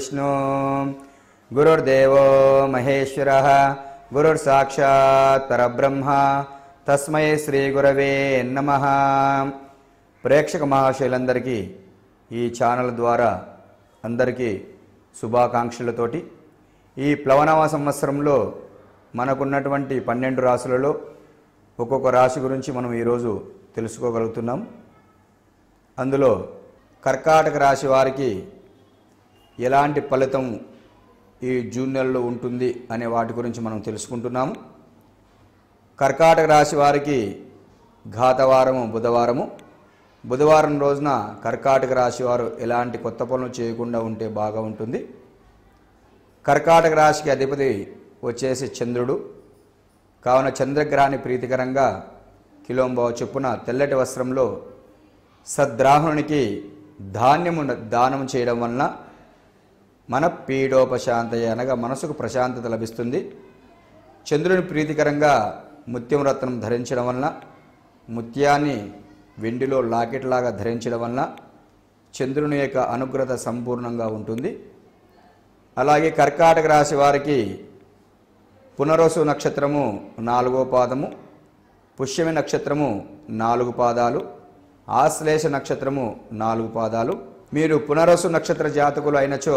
గురుర్విష్ణు గురుర్దేవో మహేశ్వర గురుర్సాక్షాత్ పరబ్రహ్మ తస్మై శ్రీ గురవే నమ ప్రేక్షక మహాశయులందరికీ ఈ ఛానల్ ద్వారా అందరికీ శుభాకాంక్షలతోటి ఈ ప్లవనవ సంవత్సరంలో మనకున్నటువంటి పన్నెండు రాసులలో ఒక్కొక్క రాశి గురించి మనం ఈరోజు తెలుసుకోగలుగుతున్నాం అందులో కర్కాటక రాశి వారికి ఎలాంటి ఫలితం ఈ జూన్ నెలలో ఉంటుంది అనే వాటి గురించి మనం తెలుసుకుంటున్నాము కర్కాటక రాశి వారికి ఘాతవారము బుధవారము బుధవారం రోజున కర్కాటక రాశి వారు ఎలాంటి కొత్త పనులు చేయకుండా ఉంటే బాగా ఉంటుంది కర్కాటక రాశికి అధిపతి వచ్చేసి చంద్రుడు కావున చంద్రగ్రహాన్ని ప్రీతికరంగా కిలోంబావ చొప్పున తెల్లటి వస్త్రంలో సద్రాహునికి ధాన్యము దానం చేయడం వలన మన పీడోపశాంతయ అనగా మనసుకు ప్రశాంతత లభిస్తుంది చంద్రుని ప్రీతికరంగా ముత్యం రత్నం ధరించడం వలన ముత్యాన్ని వెండిలో లాకెట్ లాగా ధరించడం వలన చంద్రుని యొక్క అనుగ్రత సంపూర్ణంగా ఉంటుంది అలాగే కర్కాటక రాశి వారికి పునరోసు నక్షత్రము నాలుగో పాదము పుష్యమి నక్షత్రము నాలుగు పాదాలు ఆశ్లేష నక్షత్రము నాలుగు పాదాలు మీరు పునరసు నక్షత్ర జాతకులు అయినచో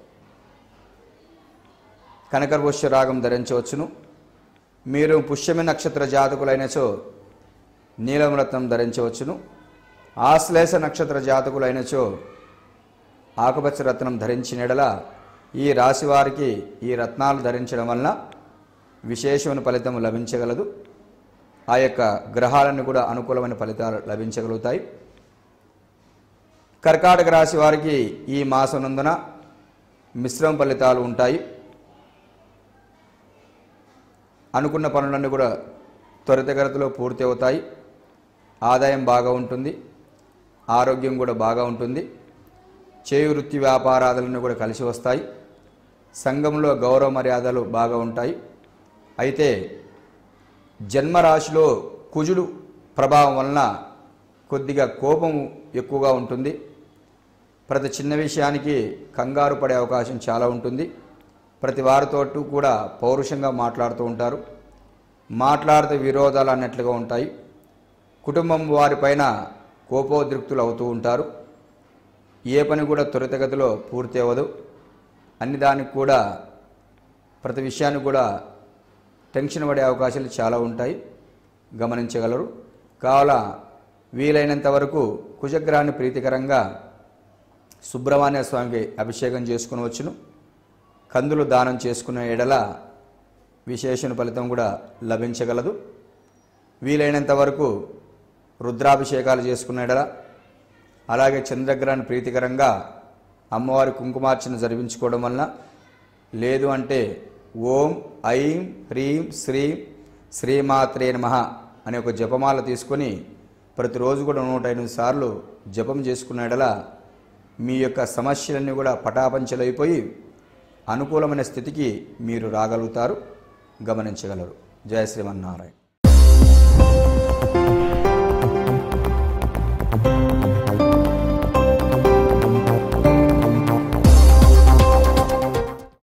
కనకర్పుష్య రాగం ధరించవచ్చును మీరు పుష్యమి నక్షత్ర జాతకులైనచో నీలం రత్నం ధరించవచ్చును ఆశ్లేష నక్షత్ర జాతకులైనచో ఆకుపచ్చ రత్నం ధరించిన ఎడల ఈ రాశి వారికి ఈ రత్నాలు ధరించడం వలన విశేషమైన ఫలితం లభించగలదు ఆ యొక్క గ్రహాలను కూడా అనుకూలమైన ఫలితాలు లభించగలుగుతాయి కర్కాటక రాశి వారికి ఈ మాసం నందున మిశ్రమ ఫలితాలు ఉంటాయి అనుకున్న పనులన్నీ కూడా త్వరితగతిలో పూర్తి అవుతాయి ఆదాయం బాగా ఉంటుంది ఆరోగ్యం కూడా బాగా ఉంటుంది చేయి వృత్తి వ్యాపారాదులన్నీ కూడా కలిసి వస్తాయి సంఘంలో గౌరవ మర్యాదలు బాగా ఉంటాయి అయితే జన్మరాశిలో కుజుడు ప్రభావం వలన కొద్దిగా కోపం ఎక్కువగా ఉంటుంది ప్రతి చిన్న విషయానికి కంగారు పడే అవకాశం చాలా ఉంటుంది ప్రతి వారితో కూడా పౌరుషంగా మాట్లాడుతూ ఉంటారు మాట్లాడితే విరోధాలు అన్నట్లుగా ఉంటాయి కుటుంబం వారిపైన కోపోద్రిక్తులు అవుతూ ఉంటారు ఏ పని కూడా త్వరితగతిలో పూర్తి అవ్వదు అన్ని దానికి కూడా ప్రతి విషయాన్ని కూడా టెన్షన్ పడే అవకాశాలు చాలా ఉంటాయి గమనించగలరు కావున వీలైనంత వరకు కుజగ్రహాన్ని ప్రీతికరంగా సుబ్రహ్మణ్య స్వామికి అభిషేకం చేసుకునవచ్చును కందులు దానం చేసుకునే ఎడల విశేషణ ఫలితం కూడా లభించగలదు వీలైనంత వరకు రుద్రాభిషేకాలు చేసుకునే ఎడల అలాగే చంద్రగ్రహాన్ని ప్రీతికరంగా అమ్మవారి కుంకుమార్చన జరిపించుకోవడం వలన లేదు అంటే ఓం ఐం హ్రీం శ్రీం శ్రీమాత్రే నమః అనే ఒక జపమాల తీసుకొని ప్రతిరోజు కూడా నూట ఎనిమిది సార్లు జపం చేసుకున్న ఎడల మీ యొక్క సమస్యలన్నీ కూడా పటాపంచలైపోయి అనుకూలమైన స్థితికి మీరు రాగలుగుతారు గమనించగలరు జయ శ్రీమన్నారాయణ